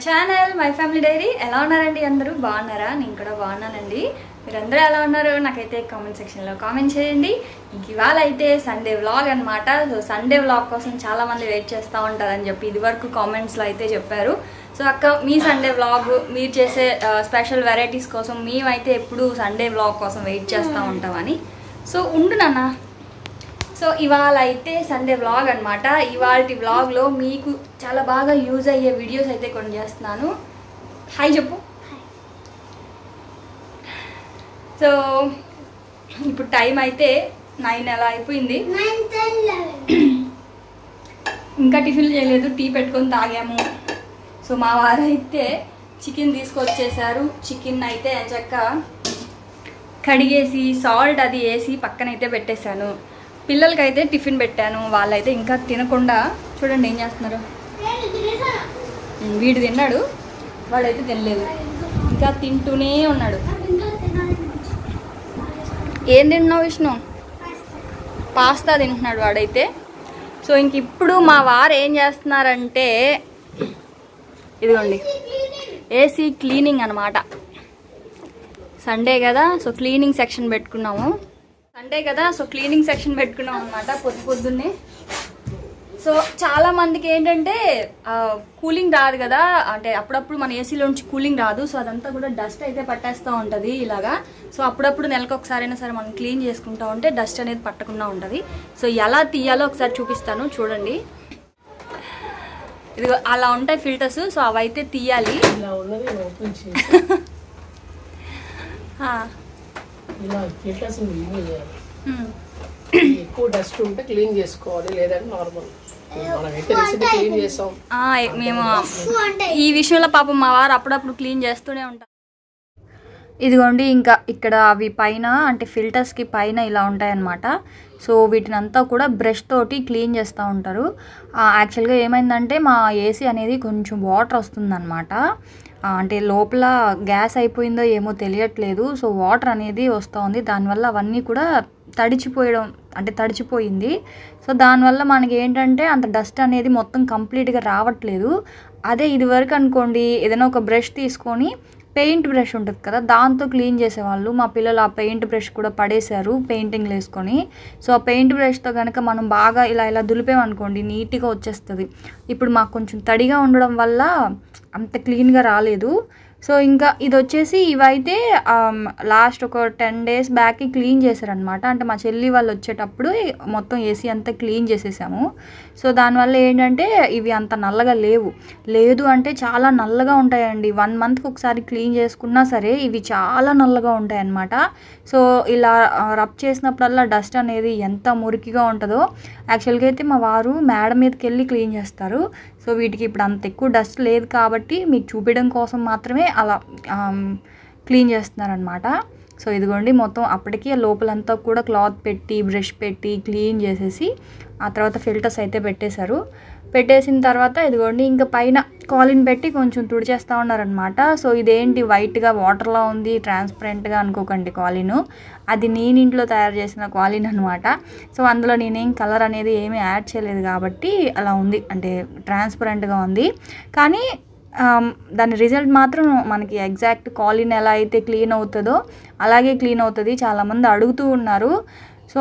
Channel my family dairy ఎలా ఉన్నారండి అందరూ బాగున్నారా నేను కూడా బాగున్నానండి మీరందరూ ఎలా ఉన్నారు నాకైతే కామెంట్ సెక్షన్లో కామెంట్ చేయండి ఇంక ఇవాళ అయితే సండే వ్లాగ్ అనమాట సో సండే వ్లాగ్ కోసం చాలా మంది వెయిట్ చేస్తూ ఉంటారని చెప్పి ఇదివరకు కామెంట్స్లో అయితే చెప్పారు సో అక్క మీ సండే వ్లాగ్ మీరు చేసే స్పెషల్ వెరైటీస్ కోసం మేమైతే ఎప్పుడు సండే వ్లాగ్ కోసం వెయిట్ చేస్తూ ఉంటామని సో ఉండు నాన్న సో ఇవాళ అయితే సండే వ్లాగ్ అనమాట ఇవాళ వ్లాగ్లో మీకు చాలా బాగా యూజ్ అయ్యే వీడియోస్ అయితే కొన్ని చేస్తున్నాను హాయ్ చెప్పు సో ఇప్పుడు టైం అయితే నైన్ ఎలా అయిపోయింది ఇంకా టిఫిన్ చేయలేదు టీ పెట్టుకొని తాగాము సో మా వారు అయితే చికెన్ తీసుకొచ్చేసారు చికెన్ అయితే చక్క కడిగేసి సాల్ట్ అది వేసి పక్కనైతే పెట్టేశాను పిల్లలకైతే టిఫిన్ పెట్టాను వాళ్ళైతే ఇంకా తినకుండా చూడండి ఏం చేస్తున్నారు ఉమ్, వీడు తిన్నాడు వాడైతే తినలేదు ఇంకా తింటూనే ఉన్నాడు ఏం తింటున్నావు విష్ణు పాస్తా తింటున్నాడు వాడైతే సో ఇంక ఇప్పుడు మా వారు ఏం చేస్తున్నారంటే ఇదిగోండి ఏసీ క్లీనింగ్ అనమాట సండే కదా సో క్లీనింగ్ సెక్షన్ పెట్టుకున్నాము సండే కదా సో క్లీనింగ్ సెక్షన్ పెట్టుకున్నాం అనమాట పొద్దు పొద్దున్నే సో చాలా మందికి ఏంటంటే కూలింగ్ రాదు కదా అంటే అప్పుడప్పుడు మన ఏసీలోంచి కూలింగ్ రాదు సో అదంతా కూడా డస్ట్ అయితే పట్టేస్తూ ఉంటుంది ఇలాగా సో అప్పుడప్పుడు నెలకు ఒకసారైనా సరే మనం క్లీన్ చేసుకుంటా ఉంటే డస్ట్ అనేది పట్టకుండా ఉంటుంది సో ఎలా తీయాలో ఒకసారి చూపిస్తాను చూడండి ఇది అలా ఉంటాయి ఫిల్టర్స్ సో అవైతే తీయాలి ఇలా ఉన్నది ఓపెన్ చేసి ఆ, ఇలా ఫిల్టర్స్ రిమూవ్ చేయాలి ఉమ్. ఎక్కువ డస్ట్ ఉంటే క్లీన్ చేసుకోవాలి లేదంటే నార్మల్ మనమైతే రీసెంట్ క్లీన్ చేసాం ఆ, మేము ఈ విషయంలో పాపం మా వారు అప్పుడప్పుడు క్లీన్ చేస్తూనే ఉంటారు ఇదిగోండి ఇంకా ఇక్కడ అవి పైన అంటే ఫిల్టర్స్కి పైన ఇలా ఉంటాయన్నమాట సో వీటిని అంతా కూడా బ్రష్ తోటి క్లీన్ చేస్తూ ఉంటారు యాక్చువల్గా ఏమైందంటే మా ఏసీ అనేది కొంచెం వాటర్ వస్తుందన్నమాట ఆ, అంటే లోపల గ్యాస్ అయిపోయిందో ఏమో తెలియట్లేదు సో వాటర్ అనేది వస్తూ ఉంది దానివల్ల అవన్నీ కూడా తడిచిపోయడం అంటే తడిచిపోయింది సో దానివల్ల మనకి ఏంటంటే అంత డస్ట్ అనేది మొత్తం కంప్లీట్గా రావట్లేదు అదే ఇది వరకు అనుకోండి ఏదైనా ఒక బ్రష్ తీసుకొని పెయింట్ బ్రష్ ఉంటుంది కదా దాంతో క్లీన్ చేసేవాళ్ళు మా పిల్లలు ఆ పెయింట్ బ్రష్ కూడా పడేశారు పెయింటింగ్లు వేసుకొని సో ఆ పెయింట్ బ్రష్తో కనుక మనం బాగా ఇలా ఇలా దులిపామనుకోండి నీట్గా వచ్చేస్తుంది ఇప్పుడు మాకు కొంచెం తడిగా ఉండడం వల్ల అంత క్లీన్గా రాలేదు సో ఇంకా ఇది వచ్చేసి ఇవైతే లాస్ట్ ఒక టెన్ డేస్ బ్యాక్ క్లీన్ చేశారనమాట అంటే మా చెల్లి వాళ్ళు వచ్చేటప్పుడు మొత్తం ఏసీ అంతా క్లీన్ చేసేసాము సో దానివల్ల ఏంటంటే ఇవి అంత నల్లగా లేవు లేదు అంటే చాలా నల్లగా ఉంటాయండి వన్ మంత్కి ఒకసారి క్లీన్ చేసుకున్నా సరే ఇవి చాలా నల్లగా ఉంటాయి అన్నమాట సో ఇలా రబ్ చేసినప్పుడల్లా డస్ట్ అనేది ఎంత మురికిగా ఉంటుందో యాక్చువల్గా అయితే మా వారు మేడ మీదకి వెళ్ళి క్లీన్ చేస్తారు సో వీటికి ఇప్పుడు అంత ఎక్కువ డస్ట్ లేదు కాబట్టి మీకు చూపించడం కోసం మాత్రమే అలా ఆమ్, క్లీన్ చేస్తున్నారనమాట సో ఇదిగోండి మొత్తం అప్పటికి లోపలంతా కూడా క్లాత్ పెట్టి బ్రష్ పెట్టి క్లీన్ చేసేసి ఆ తర్వాత ఫిల్టర్స్ అయితే పెట్టేశారు పెట్టేసిన తర్వాత ఇదిగోండి ఇంకా పైన కాలిన్ పెట్టి కొంచెం తుడిచేస్తూ ఉన్నారనమాట సో ఇదేంటి వైట్గా వాటర్లా ఉంది ట్రాన్స్పరెంట్గా అనుకోకండి కాలిను అది నేను ఇంట్లో తయారు చేసిన కాలిన్ అనమాట సో అందులో నేనేం కలర్ అనేది ఏమీ యాడ్ చేయలేదు కాబట్టి అలా ఉంది అంటే ట్రాన్స్పరెంట్గా ఉంది కానీ ఆమ్, దాని రిజల్ట్ మాత్రం మనకి ఎగ్జాక్ట్ కాలిన్ ఎలా అయితే క్లీన్ అవుతుందో అలాగే క్లీన్ అవుతుంది చాలామంది అడుగుతూ ఉన్నారు సో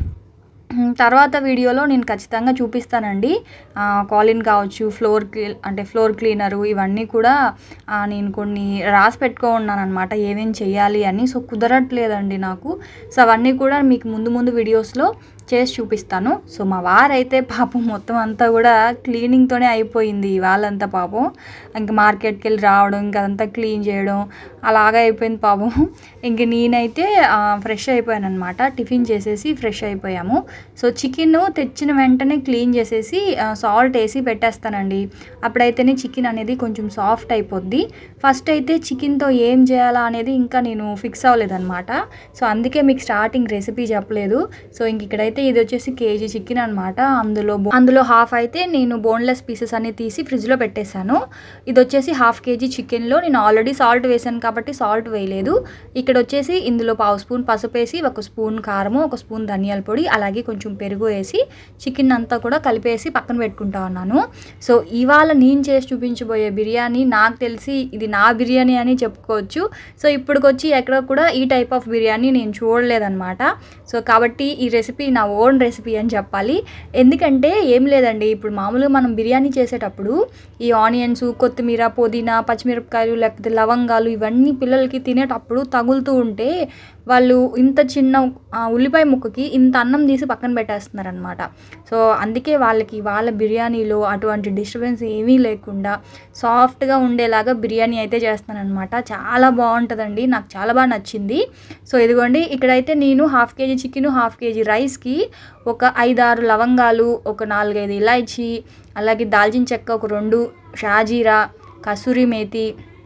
ఉమ్, తర్వాత వీడియోలో నేను ఖచ్చితంగా చూపిస్తానండి ఆ, కాలిన్ కావచ్చు ఫ్లోర్ క్లీ అంటే ఫ్లోర్ క్లీనరు ఇవన్నీ కూడా ఆ, నేను కొన్ని రాసి పెట్టుకో ఉన్నాను అనమాట ఏమేం చేయాలి అని సో కుదరట్లేదండి నాకు సో అవన్నీ కూడా మీకు ముందు ముందు వీడియోస్లో చేసి చూపిస్తాను సో మా వారైతే పాపం మొత్తం అంతా కూడా క్లీనింగ్తోనే అయిపోయింది వాళ్ళంతా పాపం ఇంకా మార్కెట్కి వెళ్ళి రావడం ఇంకా అదంతా క్లీన్ చేయడం అలాగే అయిపోయింది పాపం ఇంక నేనైతే ఫ్రెష్ అయిపోయాను అనమాట టిఫిన్ చేసేసి ఫ్రెష్ అయిపోయాము సో చికెన్ తెచ్చిన వెంటనే క్లీన్ చేసేసి సాల్ట్ వేసి పెట్టేస్తానండి అప్పుడైతేనే చికెన్ అనేది కొంచెం సాఫ్ట్ అయిపోద్ది ఫస్ట్ అయితే చికెన్తో ఏం చేయాలా అనేది ఇంకా నేను ఫిక్స్ అవ్వలేదన్నమాట సో అందుకే మీకు స్టార్టింగ్ రెసిపీ చెప్పలేదు సో ఇంక ఇక్కడైతే అయితే ఇది వచ్చేసి కేజీ చికెన్ అనమాట అందులో బో- అందులో హాఫ్ అయితే నేను బోన్లెస్ పీసెస్ అన్ని తీసి ఫ్రిడ్జ్లో పెట్టేశాను ఇది వచ్చేసి హాఫ్ కేజీ చికెన్లో నేను ఆల్రెడీ సాల్ట్ వేసాను కాబట్టి సాల్ట్ వేయలేదు ఇక్కడ వచ్చేసి ఇందులో పావు స్పూన్ పసుపు వేసి ఒక స్పూన్ కారము ఒక స్పూన్ ధనియాల పొడి అలాగే కొంచెం పెరుగు వేసి చికెన్ అంతా కూడా కలిపేసి పక్కన పెట్టుకుంటా ఉన్నాను సో ఇవాళ నేను చేసి చూపించబోయే బిర్యానీ నాకు తెలిసి ఇది నా బిర్యానీ అని చెప్పుకోవచ్చు సో ఇప్పటికొచ్చి ఎక్కడ కూడా ఈ టైప్ ఆఫ్ బిర్యానీ నేను చూడలేదన్నమాట సో కాబట్టి ఈ రెసిపీ నా ఓన్ రెసిపీ అని చెప్పాలి ఎందుకంటే ఏం లేదండి ఇప్పుడు మామూలుగా మనం బిర్యానీ చేసేటప్పుడు ఈ ఆనియన్స్ కొత్తిమీర పుదీనా పచ్చిమిరపకాయలు లేకపోతే లవంగాలు ఇవన్నీ పిల్లలకి తినేటప్పుడు తగులుతూ ఉంటే వాళ్ళు ఇంత చిన్న ఆ, ఉల్లిపాయ ముక్కకి ఇంత అన్నం తీసి పక్కన పెట్టేస్తున్నారనమాట సో అందుకే వాళ్ళకి వాళ్ళ బిర్యానీలో అటువంటి డిస్టర్బెన్స్ ఏమీ లేకుండా సాఫ్ట్గా ఉండేలాగా బిర్యానీ అయితే చేస్తానన్నమాట చాలా బాగుంటుందండి నాకు చాలా బాగా నచ్చింది సో ఇదిగోండి ఇక్కడైతే నేను half KG chicken half KG రైస్కి ఒక ఐదారు లవంగాలు ఒక నాలుగైదు ఇలాచీ అలాగే దాల్చిన చెక్క ఒక రెండు షాజీరా కసూరి మేతి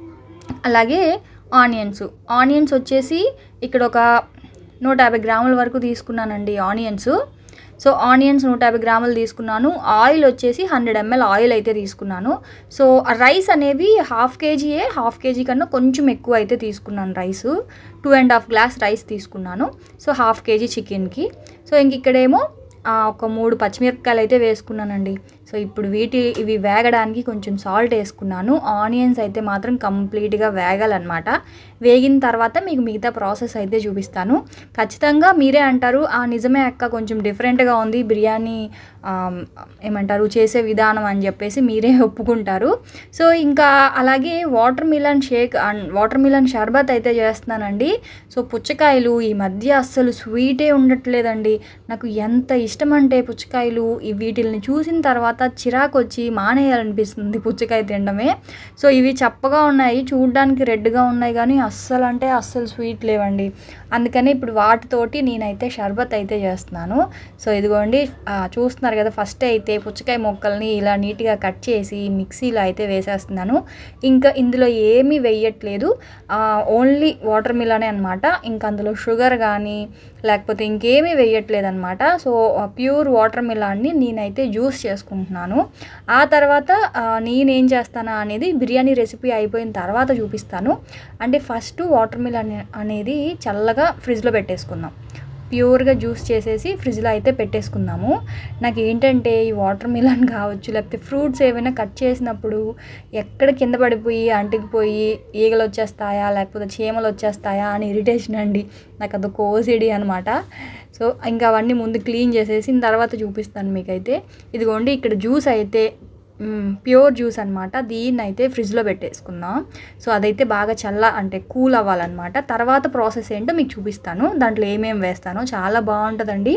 అలాగే ఆనియన్స్ ఆనియన్స్ వచ్చేసి ఇక్కడ ఒక నూట యాభై గ్రాముల వరకు తీసుకున్నానండి ఆనియన్స్ సో ఆనియన్స్ నూట యాభై గ్రాములు తీసుకున్నాను ఆయిల్ వచ్చేసి హండ్రెడ్ ఎంఎల్ ఆయిల్ అయితే తీసుకున్నాను సో ఆ రైస్ అనేవి హాఫ్ కేజీయే హాఫ్ కేజీ కన్నా కొంచెం ఎక్కువ అయితే తీసుకున్నాను rice two and half glass rice తీసుకున్నాను సో హాఫ్ కేజీ చికెన్కి సో ఇంక ఇక్కడేమో ఆ, ఒక మూడు పచ్చిమిరపకాయలు అయితే వేసుకున్నానండి సో ఇప్పుడు వీటి ఇవి వేగడానికి కొంచెం సాల్ట్ వేసుకున్నాను ఆనియన్స్ అయితే మాత్రం కంప్లీట్గా వేగాలన్నమాట వేగిన తర్వాత మీకు మిగతా ప్రాసెస్ అయితే చూపిస్తాను ఖచ్చితంగా మీరే అంటారు ఆ నిజమే అక్క కొంచెం డిఫరెంట్గా ఉంది బిర్యానీ ఆమ్, ఏమంటారు చేసే విధానం అని చెప్పేసి మీరే ఒప్పుకుంటారు సో ఇంకా అలాగే watermelon shake and watermelon షర్బత్ అయితే చేస్తున్నానండి సో పుచ్చకాయలు ఈ మధ్య అస్సలు స్వీటే ఉండట్లేదండి నాకు ఎంత ఇష్టం అంటే పుచ్చకాయలు ఈ వీటిల్ని చూసిన తర్వాత చిరాకు వచ్చి మానేయాలనిపిస్తుంది పుచ్చకాయ తినడమే సో ఇవి చప్పగా ఉన్నాయి చూడడానికి రెడ్గా ఉన్నాయి కానీ అస్సలు అంటే అస్సలు స్వీట్ లేవండి అందుకని ఇప్పుడు వాటితోటి నేనైతే షర్బత్ అయితే చేస్తున్నాను సో ఇదిగోండి ఆ, చూస్తున్నారు కదా ఫస్ట్ అయితే పుచ్చకాయ ముక్కల్ని ఇలా నీట్గా కట్ చేసి మిక్సీలో అయితే వేసేస్తున్నాను ఇంకా ఇందులో ఏమీ వేయట్లేదు ఓన్లీ వాటర్ మిలనే అనమాట ఇంకా అందులో షుగర్ కానీ లేకపోతే ఇంకేమీ వేయట్లేదు అనమాట సో ప్యూర్ వాటర్ మిలాన్ని నేనైతే జ్యూస్ చేసుకుంటున్నాను ఆ తర్వాత ఆ, నేనేం చేస్తానా అనేది బిర్యానీ రెసిపీ అయిపోయిన తర్వాత చూపిస్తాను అంటే ఫస్ట్ వాటర్ మిలన్ అనేది చల్లగా ఫ్రిడ్జ్లో పెట్టేసుకుందాం ప్యూర్గా జ్యూస్ చేసేసి ఫ్రిడ్జ్లో అయితే పెట్టేసుకుందాము నాకు ఏంటంటే ఈ వాటర్ మిలన్ కావచ్చు లేకపోతే ఫ్రూట్స్ ఏమైనా కట్ చేసినప్పుడు ఎక్కడ కింద పడిపోయి అంటుకుపోయి ఈగలు వచ్చేస్తాయా లేకపోతే చీమలు వచ్చేస్తాయా అని ఇరిటేషన్ అండి నాకు అదొక ఓసిడి అనమాట సో ఇంకా అవన్నీ ముందు క్లీన్ చేసేసిన తర్వాత చూపిస్తాను మీకైతే ఇదిగోండి ఇక్కడ జ్యూస్ అయితే ప్యూర్ జ్యూస్ అనమాట దీన్ని అయితే ఫ్రిడ్జ్లో పెట్టేసుకుందాం సో అదైతే బాగా చల్ల అంటే కూల్ అవ్వాలన్నమాట తర్వాత ప్రాసెస్ ఏంటో మీకు చూపిస్తాను దాంట్లో ఏమేమి వేస్తానో చాలా బాగుంటుందండి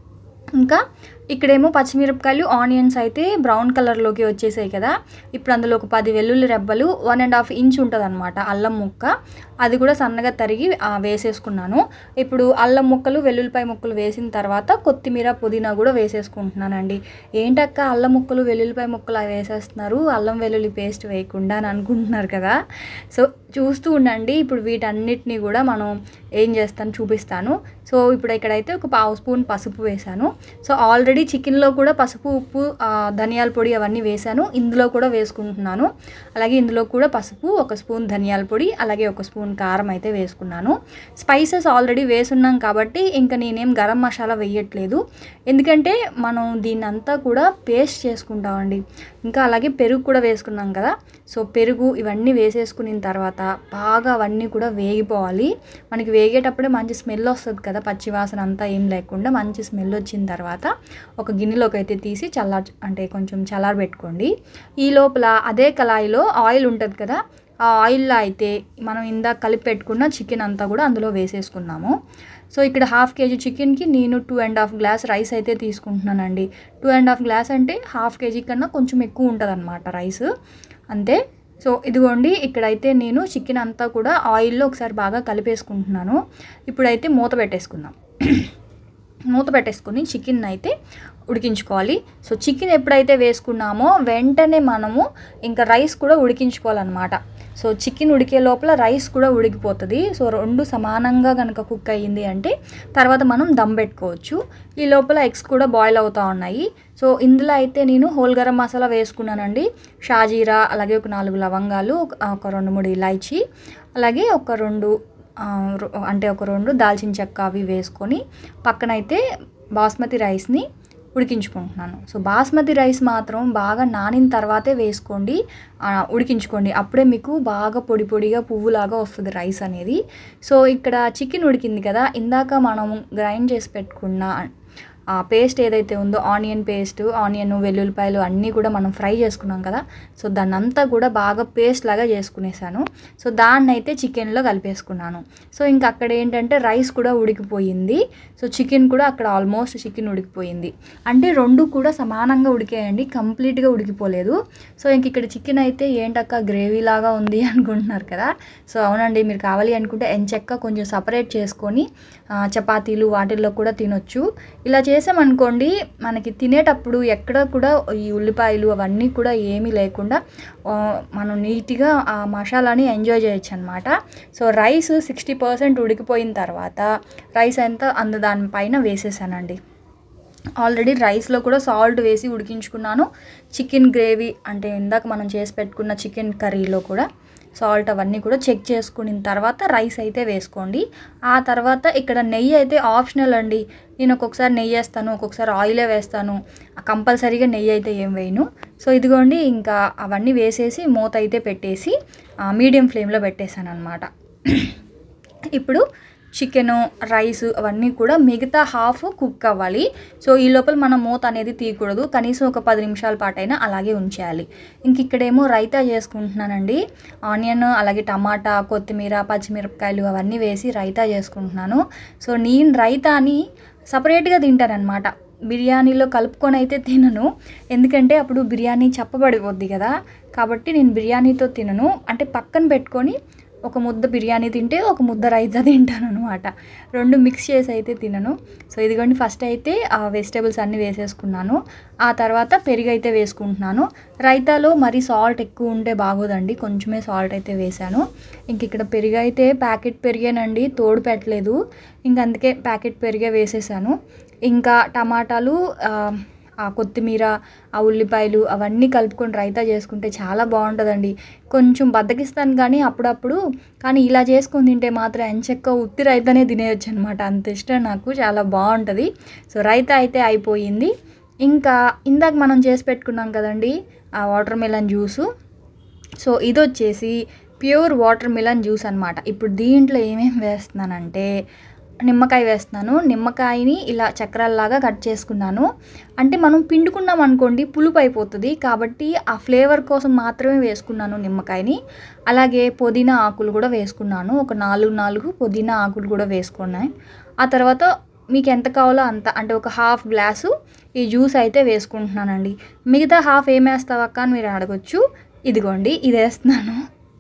ఇంకా ఇక్కడేమో పచ్చిమిరపకాయలు ఆనియన్స్ అయితే బ్రౌన్ కలర్లోకి వచ్చేసాయి కదా ఇప్పుడు అందులో ఒక పది వెల్లుల్లి రెబ్బలు వన్ అండ్ హాఫ్ ఇంచ్ ఉంటుంది అనమాట అల్లం ముక్క అది కూడా సన్నగా తరిగి ఆ, వేసేసుకున్నాను ఇప్పుడు అల్లం ముక్కలు వెల్లుల్లిపాయ ముక్కలు వేసిన తర్వాత కొత్తిమీర పుదీనా కూడా వేసేసుకుంటున్నానండి ఏంటక్క అల్లం ముక్కలు వెల్లుల్లిపాయ ముక్కలు అవి వేసేస్తున్నారు అల్లం వెల్లుల్లి పేస్ట్ వేయకుండా అని అనుకుంటున్నారు కదా సో చూస్తూ ఉండండి ఇప్పుడు వీటన్నిటిని కూడా మనం ఏం చేస్తాను చూపిస్తాను సో ఇప్పుడు ఇక్కడైతే ఒక పావు స్పూన్ పసుపు వేశాను సో ఆల్రెడీ చికెన్లో కూడా పసుపు ఉప్పు ఆ, ధనియాల పొడి అవన్నీ వేశాను ఇందులో కూడా వేసుకుంటున్నాను అలాగే ఇందులో కూడా పసుపు ఒక స్పూన్ ధనియాల పొడి అలాగే ఒక స్పూన్ కారం అయితే వేసుకున్నాను స్పైసెస్ ఆల్రెడీ వేసున్నాం కాబట్టి ఇంకా నేనేం గరం మసాలా వేయట్లేదు ఎందుకంటే మనం దీన్ని అంతా కూడా పేస్ట్ చేసుకుంటామండి ఇంకా అలాగే పెరుగు కూడా వేసుకున్నాం కదా సో పెరుగు ఇవన్నీ వేసేసుకున్న తర్వాత బాగా అవన్నీ కూడా వేగిపోవాలి మనకి వేగేటప్పుడే మంచి స్మెల్ వస్తుంది కదా పచ్చి వాసన అంతా ఏం లేకుండా మంచి స్మెల్ వచ్చిన తర్వాత ఒక గిన్నెలోకి అయితే తీసి చల్లార్ అంటే కొంచెం చల్లారబెట్టుకోండి ఈ లోపల అదే కళాయిలో ఆయిల్ ఉంటుంది కదా ఆ ఆయిల్లో అయితే మనం ఇందాక కలిపి పెట్టుకున్న చికెన్ అంతా కూడా అందులో వేసేసుకున్నాము సో ఇక్కడ హాఫ్ కేజీ చికెన్కి నేను two and half glass rice అయితే తీసుకుంటున్నానండి టూ అండ్ హాఫ్ గ్లాస్ అంటే హాఫ్ కేజీ కన్నా కొంచెం ఎక్కువ ఉంటుంది అనమాట రైస్ అంతే సో ఇదిగోండి ఇక్కడైతే నేను చికెన్ అంతా కూడా ఆయిల్లో ఒకసారి బాగా కలిపేసుకుంటున్నాను ఇప్పుడైతే మూత పెట్టేసుకుందాం మూత పెట్టేసుకొని చికెన్ అయితే ఉడికించుకోవాలి సో చికెన్ ఎప్పుడైతే వేసుకున్నామో వెంటనే మనము ఇంకా రైస్ కూడా ఉడికించుకోవాలన్నమాట సో చికెన్ ఉడికే లోపల రైస్ కూడా ఉడికిపోతుంది సో రెండు సమానంగా కనుక కుక్ అయ్యింది అంటే తర్వాత మనం దమ్ పెట్టుకోవచ్చు ఈ లోపల ఎగ్స్ కూడా బాయిల్ అవుతూ ఉన్నాయి సో ఇందులో అయితే నేను హోల్ గరం మసాలా వేసుకున్నానండి షాజీరా అలాగే ఒక నాలుగు లవంగాలు ఒక- ఒక రెండు మూడు ఇలాచీ అలాగే ఒక రెండు ఆ, రొ- అంటే ఒక రెండు దాల్చిన చెక్క అవి వేసుకొని పక్కనైతే బాస్మతి రైస్ని ఉడికించుకుంటున్నాను సో బాస్మతి రైస్ మాత్రం బాగా నానిన తర్వాతే వేసుకోండి ఆ, ఉడికించుకోండి అప్పుడే మీకు బాగా పొడి పొడిగా పువ్వులాగా వస్తుంది రైస్ అనేది సో ఇక్కడ చికెన్ ఉడికింది కదా ఇందాక మనం గ్రైండ్ చేసి పెట్టుకున్న ఆ పేస్ట్ ఏదైతే ఉందో ఆనియన్ పేస్ట్ ఆనియన్ వెల్లుల్లిపాయలు అన్నీ కూడా మనం ఫ్రై చేసుకున్నాం కదా సో దాన్ని అంతా కూడా బాగా పేస్ట్ లాగా చేసుకునేసాను సో దాన్ని అయితే చికెన్లో కలిపేసుకున్నాను సో ఇంకా అక్కడ ఏంటంటే రైస్ కూడా ఉడికిపోయింది సో చికెన్ కూడా అక్కడ ఆల్మోస్ట్ చికెన్ ఉడికిపోయింది అంటే రెండు కూడా సమానంగా ఉడికాయండి కంప్లీట్గా ఉడికిపోలేదు సో ఇంక ఇక్కడ చికెన్ అయితే ఏంటక్క గ్రేవీ లాగా ఉంది అనుకుంటున్నారు కదా సో అవునండి మీరు కావాలి అనుకుంటే ఎంచెక్క కొంచెం సపరేట్ చేసుకొని ఆ, చపాతీలు వాటిల్లో కూడా తినొచ్చు ఇలా చేసామనుకోండి మనకి తినేటప్పుడు ఎక్కడ కూడా ఈ ఉల్లిపాయలు అవన్నీ కూడా ఏమీ లేకుండా ఆ, మనం నీట్గా ఆ మసాలాని ఎంజాయ్ చేయొచ్చు అనమాట సో రైస్ సిక్స్టీ పర్సెంట్ ఉడికిపోయిన తర్వాత రైస్ అంతా అందు దానిపైన వేసేసానండి ఆల్రెడీ రైస్లో కూడా సాల్ట్ వేసి ఉడికించుకున్నాను చికెన్ గ్రేవీ అంటే ఇందాక మనం చేసి పెట్టుకున్న చికెన్ కర్రీలో కూడా సాల్ట్ అవన్నీ కూడా చెక్ చేసుకున్న తర్వాత రైస్ అయితే వేసుకోండి ఆ తర్వాత ఇక్కడ నెయ్యి అయితే ఆప్షనల్ అండి నేను ఒక్కొక్కసారి నెయ్యి వేస్తాను ఒక్కొక్కసారి ఆయిలే వేస్తాను కంపల్సరీగా నెయ్యి అయితే ఏం వేయను సో ఇదిగోండి ఇంకా అవన్నీ వేసేసి మూత అయితే పెట్టేసి మీడియం ఫ్లేమ్లో పెట్టేశాను అనమాట ఇప్పుడు చికెను రైస్ అవన్నీ కూడా మిగతా హాఫ్ కుక్ అవ్వాలి సో ఈ లోపల మనం మూత అనేది తీయకూడదు కనీసం ఒక పది నిమిషాల పాటైనా అలాగే ఉంచేయాలి ఇంక ఇక్కడేమో రైతా చేసుకుంటున్నానండి ఆనియన్ అలాగే టమాటా కొత్తిమీర పచ్చిమిరపకాయలు అవన్నీ వేసి రైతా చేసుకుంటున్నాను సో నేను రైతాని సపరేట్గా తింటానన్నమాట బిర్యానీలో కలుపుకొని అయితే తినను ఎందుకంటే అప్పుడు బిర్యానీ చప్పబడిపోద్ది కదా కాబట్టి నేను బిర్యానీతో తినను అంటే పక్కన పెట్టుకొని ఒక ముద్ద బిర్యానీ తింటే ఒక ముద్ద రైతా తింటాను అనమాట రెండు మిక్స్ చేసి అయితే తినను సో ఇదిగోండి ఫస్ట్ అయితే ఆ వెజిటేబుల్స్ అన్నీ వేసేసుకున్నాను ఆ తర్వాత పెరుగు అయితే వేసుకుంటున్నాను రైతాలో మరి సాల్ట్ ఎక్కువ ఉంటే బాగోదండి కొంచెమే సాల్ట్ అయితే వేశాను ఇంక ఇక్కడ పెరుగు అయితే ప్యాకెట్ పెరిగానండి తోడు పెట్టలేదు ఇంక అందుకే ప్యాకెట్ పెరిగే వేసేసాను ఇంకా టమాటాలు ఆ, ఆ కొత్తిమీర ఆ ఉల్లిపాయలు అవన్నీ కలుపుకొని రైతా చేసుకుంటే చాలా బాగుంటుందండి కొంచెం బద్దకిస్తాను కానీ అప్పుడప్పుడు కానీ ఇలా చేసుకొని తింటే మాత్రం ఎంచక్క ఉత్తి రైతానే తినేయచ్చు అనమాట అంత ఇష్టం నాకు చాలా బాగుంటుంది సో రైతా అయితే అయిపోయింది ఇంకా ఇందాక మనం చేసి పెట్టుకున్నాం కదండి ఆ వాటర్ మెలన్ జ్యూసు సో ఇది వచ్చేసి ప్యూర్ వాటర్ మిలన్ జ్యూస్ అనమాట ఇప్పుడు దీంట్లో ఏమేమి వేస్తున్నానంటే నిమ్మకాయ వేస్తున్నాను నిమ్మకాయని ఇలా చక్రాల్లాగా కట్ చేసుకున్నాను అంటే మనం పిండుకున్నాం అనుకోండి పులుపు అయిపోతుంది కాబట్టి ఆ ఫ్లేవర్ కోసం మాత్రమే వేసుకున్నాను నిమ్మకాయని అలాగే పుదీనా ఆకులు కూడా వేసుకున్నాను ఒక నాలుగు నాలుగు పుదీనా ఆకులు కూడా వేసుకున్నాయి ఆ తర్వాత మీకు ఎంత కావాలో అంత అంటే ఒక హాఫ్ గ్లాసు ఈ జ్యూస్ అయితే వేసుకుంటున్నానండి మిగతా హాఫ్ ఏం వేస్తావు అక్క అని మీరు అడగొచ్చు ఇదిగోండి ఇది వేస్తున్నాను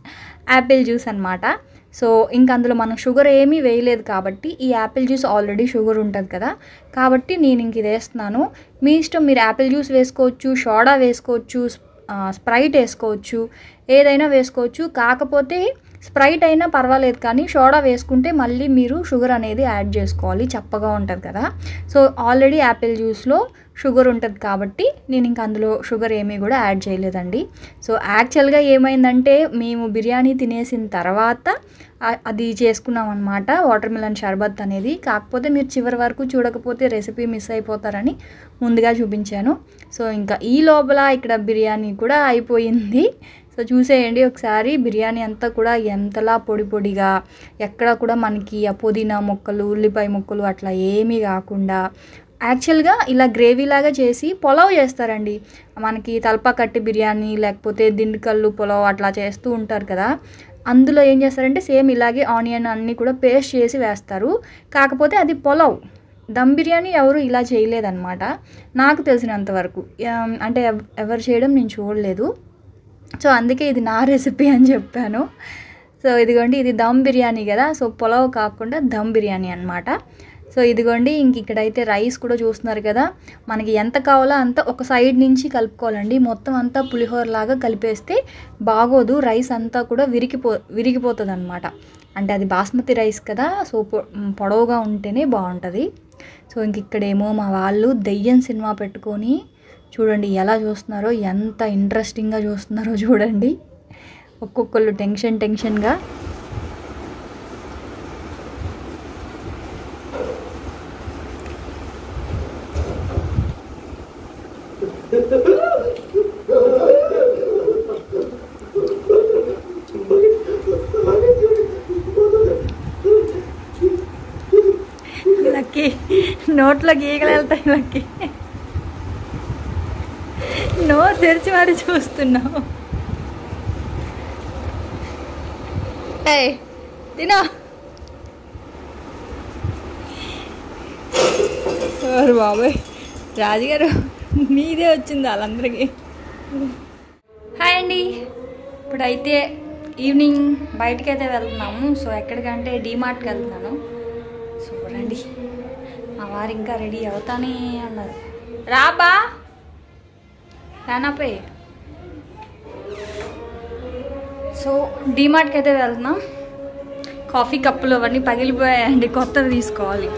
యాపిల్ జ్యూస్ అనమాట సో ఇంక అందులో మనం షుగర్ ఏమీ వేయలేదు కాబట్టి ఈ యాపిల్ జ్యూస్ ఆల్రెడీ షుగర్ ఉంటుంది కదా కాబట్టి నేను ఇంక ఇది వేస్తున్నాను మీ ఇష్టం మీరు యాపిల్ జ్యూస్ వేసుకోవచ్చు సోడా వేసుకోవచ్చు ఆ, స్ప్రైట్ వేసుకోవచ్చు ఏదైనా వేసుకోవచ్చు కాకపోతే స్ప్రైట్ అయినా పర్వాలేదు కానీ సోడా వేసుకుంటే మళ్ళీ మీరు షుగర్ అనేది యాడ్ చేసుకోవాలి చప్పగా ఉంటుంది కదా సో ఆల్రెడీ యాపిల్ జ్యూస్లో షుగర్ ఉంటుంది కాబట్టి నేను ఇంక అందులో షుగర్ ఏమీ కూడా యాడ్ చేయలేదండి సో యాక్చువల్గా ఏమైందంటే మేము బిర్యానీ తినేసిన తర్వాత ఆ- అది చేసుకున్నాం అనమాట వాటర్ మిలన్ షర్బత్ అనేది కాకపోతే మీరు చివరి వరకు చూడకపోతే రెసిపీ మిస్ అయిపోతారని ముందుగా చూపించాను సో ఇంకా ఈ లోపల ఇక్కడ బిర్యానీ కూడా అయిపోయింది సో చూసేయండి ఒకసారి బిర్యానీ అంతా కూడా ఎంతలా పొడి పొడిగా ఎక్కడ కూడా మనకి ఆ పుదీనా ముక్కలు ఉల్లిపాయ ముక్కలు అట్లా ఏమీ కాకుండా యాక్చువల్గా ఇలా గ్రేవీ లాగా చేసి పులావ్ చేస్తారండి మనకి తలపా కట్టి బిర్యానీ లేకపోతే దిండుకల్లు పులావ్ అట్లా చేస్తూ ఉంటారు కదా అందులో ఏం చేస్తారంటే సేమ్ ఇలాగే ఆనియన్ అన్నీ కూడా పేస్ట్ చేసి వేస్తారు కాకపోతే అది పులావ్ దమ్ బిర్యానీ ఎవరు ఇలా చేయలేదన్నమాట నాకు తెలిసినంత వరకు ఏం, అంటే ఎవ- ఎవరు చేయడం నేను చూడలేదు సో అందుకే ఇది నా రెసిపీ అని చెప్పాను సో ఇదిగోండి ఇది దమ్ బిర్యానీ కదా సో పులావ్ కాకుండా దమ్ బిర్యానీ అనమాట సో ఇదిగోండి ఇంక ఇక్కడైతే రైస్ కూడా చూస్తున్నారు కదా మనకి ఎంత కావాలో అంత ఒక సైడ్ నుంచి కలుపుకోవాలండి మొత్తం అంతా పులిహోర లాగా కలిపేస్తే బాగోదు రైస్ అంతా కూడా విరిగిపో విరిగిపోతుంది అనమాట అంటే అది బాస్మతి రైస్ కదా సో పొ- పొడవుగా ఉంటేనే బాగుంటుంది సో ఇంక ఇక్కడేమో మా వాళ్ళు దెయ్యం సినిమా పెట్టుకొని చూడండి ఎలా చూస్తున్నారో ఎంత ఇంట్రెస్టింగ్గా చూస్తున్నారో చూడండి ఒక్కొక్కళ్ళు టెన్షన్ టెన్షన్గా లక్కీ నోట్లో గీగలు వెళ్తాయి లక్కీ నోరు తెరిచి మరి చూస్తున్నావు ఏయ్ తినో ఓరు బాబాయ్ రాజుగారు మీదే వచ్చింది వాళ్ళందరికీ హాయ్ అండి ఇప్పుడైతే ఈవినింగ్ బయటికి అయితే వెళ్తున్నాము సో ఎక్కడికంటే డీమార్ట్కి వెళ్తున్నాను సో రండి మా వారు ఇంకా రెడీ అవుతానే అన్నారు రాబా రానాపే సో డీమార్ట్కి అయితే వెళ్తున్నాం కాఫీ కప్పులు అవన్నీ పగిలిపోయాయండి కొత్తది తీసుకోవాలి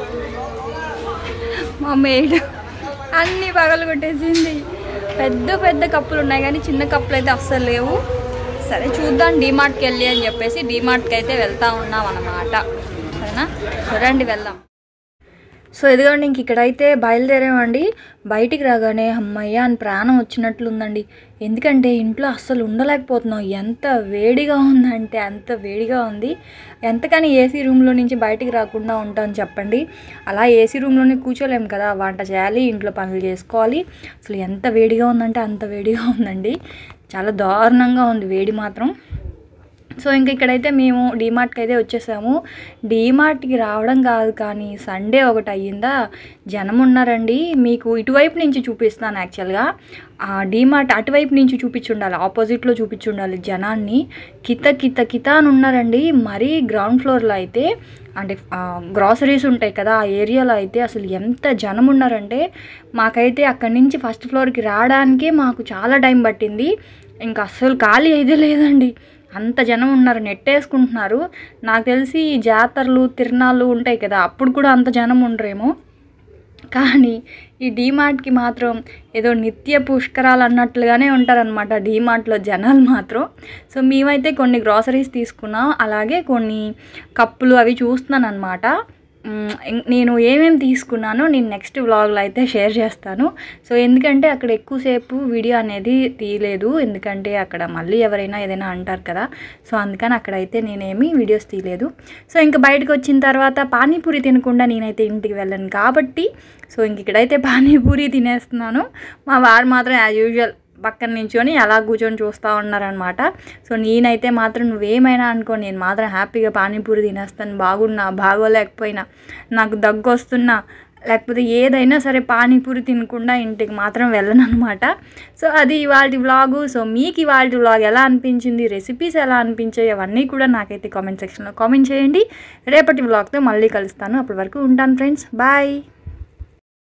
మా మేడ్ అన్నీ పగలు కొట్టేసింది పెద్ద పెద్ద కప్పులు ఉన్నాయి కానీ చిన్న కప్పులు అయితే అస్సలు లేవు సరే చూద్దాం డీమార్ట్కి వెళ్ళి అని చెప్పేసి డీమార్ట్కి అయితే వెళ్తా ఉన్నాం అన్నమాట సరేనా రండి వెళ్దాం సో ఇదిగోండి ఇంక ఇక్కడైతే బయలుదేరామండి బయటికి రాగానే అమ్మయ్య అని ప్రాణం వచ్చినట్లుందండి ఎందుకంటే ఇంట్లో అస్సలు ఉండలేకపోతున్నాం ఎంత వేడిగా ఉందంటే అంత వేడిగా ఉంది ఎంతకని ఏసీ రూమ్లో నుంచి బయటికి రాకుండా ఉంటాం చెప్పండి అలా ఏసీ రూమ్లోనే కూర్చోలేము కదా వంట చేయాలి ఇంట్లో పనులు చేసుకోవాలి అసలు ఎంత వేడిగా ఉందంటే అంత వేడిగా ఉందండి చాలా దారుణంగా ఉంది వేడి మాత్రం సో ఇంక ఇక్కడైతే మేము డీమార్ట్కి అయితే వచ్చేసాము డీమార్ట్కి రావడం కాదు కానీ సండే ఒకటి అయ్యిందా జనం ఉన్నారండి మీకు ఇటువైపు నుంచి చూపిస్తాను యాక్చువల్గా ఆ డీమార్ట్ అటువైపు నుంచి చూపించుండాలి ఆపోజిట్లో చూపించుండాలి జనాన్ని కిత కిత కిత అని ఉన్నారండి మరీ గ్రౌండ్ ఫ్లోర్లో అయితే అంటే గ్రాసరీస్ ఉంటాయి కదా ఆ ఏరియాలో అయితే అసలు ఎంత జనం ఉన్నారంటే మాకైతే అక్కడి నుంచి ఫస్ట్ ఫ్లోర్కి రావడానికే మాకు చాలా టైం పట్టింది ఇంకా అస్సలు ఖాళీ అయితే లేదండి అంత జనం ఉన్నారు నెట్టేసుకుంటున్నారు నాకు తెలిసి ఈ జాతరలు తిరణాలు ఉంటాయి కదా అప్పుడు కూడా అంత జనం ఉండరేమో కానీ ఈ డీమార్ట్కి మాత్రం ఏదో నిత్య పుష్కరాలు అన్నట్లుగానే ఉంటారనమాట డీమార్ట్లో జనాలు మాత్రం సో మేమైతే కొన్ని గ్రాసరీస్ తీసుకున్నాం అలాగే కొన్ని కప్పులు అవి చూస్తున్నాను అనమాట మ్, ఇం- నేను ఏమేమి తీసుకున్నానో నేను నెక్స్ట్ వ్లాగ్లో అయితే షేర్ చేస్తాను సో ఎందుకంటే అక్కడ ఎక్కువసేపు వీడియో అనేది తీయలేదు ఎందుకంటే అక్కడ మళ్ళీ ఎవరైనా ఏదైనా అంటారు కదా సో అందుకని అక్కడైతే నేనేమి వీడియోస్ తీయలేదు సో ఇంకా బయటకు వచ్చిన తర్వాత పానీపూరి తినకుండా నేనైతే ఇంటికి వెళ్ళను కాబట్టి సో ఇంక ఇక్కడైతే పానీపూరి తినేస్తున్నాను మా వారు మాత్రం యాజ్ యూజువల్ పక్కన నించొని అలా కూర్చొని చూస్తూ ఉన్నారనమాట సో నేనైతే మాత్రం నువ్వేమైనా అనుకో నేను మాత్రం హ్యాపీగా పానీపూరి తినేస్తాను బాగున్నా బాగోలేకపోయినా నాకు దగ్గు వస్తున్నా లేకపోతే ఏదైనా సరే పానీపూరి తినకుండా ఇంటికి మాత్రం వెళ్ళను అనమాట సో అది ఇవాళ వ్లాగు సో మీకు ఇవాళ వ్లాగ్ ఎలా అనిపించింది రెసిపీస్ ఎలా అనిపించాయి అవన్నీ కూడా నాకైతే కామెంట్ సెక్షన్లో కామెంట్ చేయండి రేపటి వ్లాగ్తో మళ్ళీ కలుస్తాను అప్పటి వరకు ఉంటాను ఫ్రెండ్స్ బాయ్